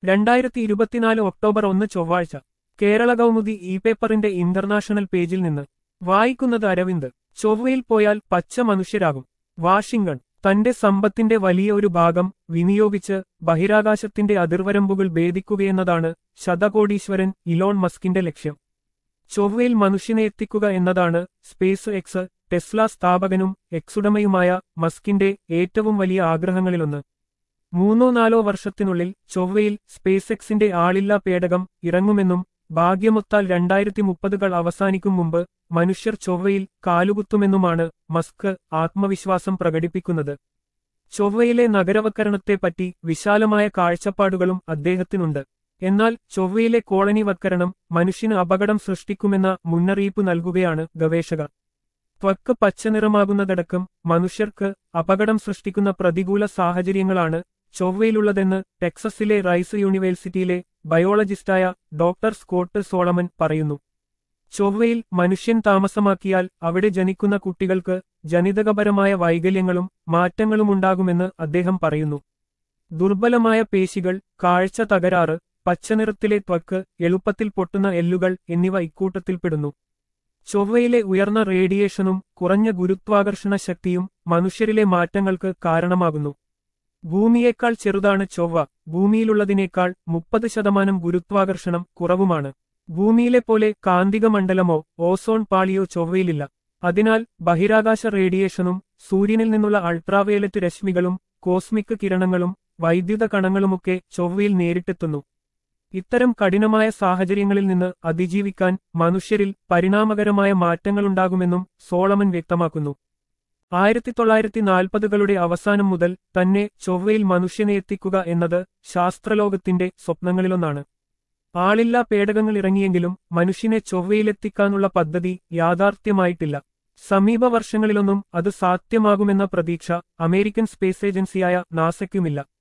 രണ്ടായിരത്തി ഇരുപത്തിനാല് ഒക്ടോബർ ഒന്ന് ചൊവ്വാഴ്ച കേരള കൗമുദി ഇ പേപ്പറിന്റെ ഇന്റർനാഷണൽ പേജിൽ നിന്ന് വായിക്കുന്നത് അരവിന്ദ് ചൊവ്വയിൽ പോയാൽ പച്ച മനുഷ്യരാകും വാഷിംഗ്ടൺ തന്റെ സമ്പത്തിന്റെ വലിയ ഒരു ഭാഗം വിനിയോഗിച്ച് ബഹിരാകാശത്തിന്റെ അതിർവരമ്പുകൾ ഭേദിക്കുകയെന്നതാണ് ശതകോടീശ്വരൻ ഇലോൺ മസ്കിന്റെ ലക്ഷ്യം ചൊവ്വയിൽ മനുഷ്യനെ എത്തിക്കുക എന്നതാണ് സ്പേസ് എക്സ് ടെസ്ല സ്ഥാപകനും എക്സുടമയുമായ മസ്കിന്റെ ഏറ്റവും വലിയ ആഗ്രഹങ്ങളിലൊന്ന് മൂന്നോ നാലോ വർഷത്തിനുള്ളിൽ ചൊവ്വയിൽ സ്പേസ് എക്സിന്റെ ആളില്ലാ പേടകം ഇറങ്ങുമെന്നും ഭാഗ്യമൊത്താൽ രണ്ടായിരത്തി മുപ്പതുകൾ അവസാനിക്കും മുമ്പ് മനുഷ്യർ ചൊവ്വയിൽ കാലുകുത്തുമെന്നുമാണ് മസ്ക് ആത്മവിശ്വാസം പ്രകടിപ്പിക്കുന്നത് ചൊവ്വയിലെ നഗരവൽക്കരണത്തെപ്പറ്റി വിശാലമായ കാഴ്ചപ്പാടുകളും അദ്ദേഹത്തിനുണ്ട് എന്നാൽ ചൊവ്വയിലെ കോളനിവൽക്കരണം മനുഷ്യന് അപകടം സൃഷ്ടിക്കുമെന്ന മുന്നറിയിപ്പ് നൽകുകയാണ് ഗവേഷകർ ത്വക്ക് പച്ചനിറമാകുന്നതടക്കം മനുഷ്യർക്ക് അപകടം സൃഷ്ടിക്കുന്ന പ്രതികൂല സാഹചര്യങ്ങളാണ് ചൊവ്വയിലുള്ളതെന്ന് ടെക്സസിലെ റൈസ് യൂണിവേഴ്സിറ്റിയിലെ ബയോളജിസ്റ്റായ ഡോക്ടർ സ്കോട്ട് സോളമൻ പറയുന്നു ചൊവ്വയിൽ മനുഷ്യൻ താമസമാക്കിയാൽ അവിടെ ജനിക്കുന്ന കുട്ടികൾക്ക് ജനിതകപരമായ വൈകല്യങ്ങളും മാറ്റങ്ങളുമുണ്ടാകുമെന്ന് അദ്ദേഹം പറയുന്നു ദുർബലമായ പേശികൾ കാഴ്ച തകരാറ് പച്ചനിറത്തിലെ ത്വക്ക് എളുപ്പത്തിൽ പൊട്ടുന്ന എല്ലുകൾ എന്നിവ ഇക്കൂട്ടത്തിൽപ്പെടുന്നു ചൊവ്വയിലെ ഉയർന്ന റേഡിയേഷനും കുറഞ്ഞ ഗുരുത്വാകർഷണ ശക്തിയും മനുഷ്യരിലെ മാറ്റങ്ങൾക്ക് കാരണമാകുന്നു ഭൂമിയേക്കാൾ ചെറുതാണ് ചൊവ്വ ഭൂമിയിലുള്ളതിനേക്കാൾ മുപ്പത് ശതമാനം ഗുരുത്വാകർഷണം കുറവുമാണ് ഭൂമിയിലെ പോലെ കാന്തിക മണ്ഡലമോ ഓസോൺ പാളിയോ ചൊവ്വയിലില്ല അതിനാൽ ബഹിരാകാശ റേഡിയേഷനും സൂര്യനിൽ നിന്നുള്ള അൾട്രാവയലറ്റ് രശ്മികളും കോസ്മിക് കിരണങ്ങളും വൈദ്യുത കണങ്ങളുമൊക്കെ ചൊവ്വയിൽ നേരിട്ടെത്തുന്നു ഇത്തരം കഠിനമായ സാഹചര്യങ്ങളിൽ നിന്ന് അതിജീവിക്കാൻ മനുഷ്യരിൽ പരിണാമകരമായ മാറ്റങ്ങളുണ്ടാകുമെന്നും സോളമൻ വ്യക്തമാക്കുന്നു ആയിരത്തി തൊള്ളായിരത്തി നാൽപ്പതുകളുടെ അവസാനം മുതൽ തന്നെ ചൊവ്വയിൽ മനുഷ്യനെ എത്തിക്കുക എന്നത് ശാസ്ത്രലോകത്തിന്റെ സ്വപ്നങ്ങളിലൊന്നാണ് ആളില്ലാ പേടകങ്ങൾ ഇറങ്ങിയെങ്കിലും മനുഷ്യനെ ചൊവ്വയിലെത്തിക്കാനുള്ള പദ്ധതി യാഥാർത്ഥ്യമായിട്ടില്ല സമീപ വർഷങ്ങളിലൊന്നും അത് സാധ്യമാകുമെന്ന പ്രതീക്ഷ അമേരിക്കൻ സ്പേസ് ഏജൻസിയായ നാസയ്ക്കുമില്ല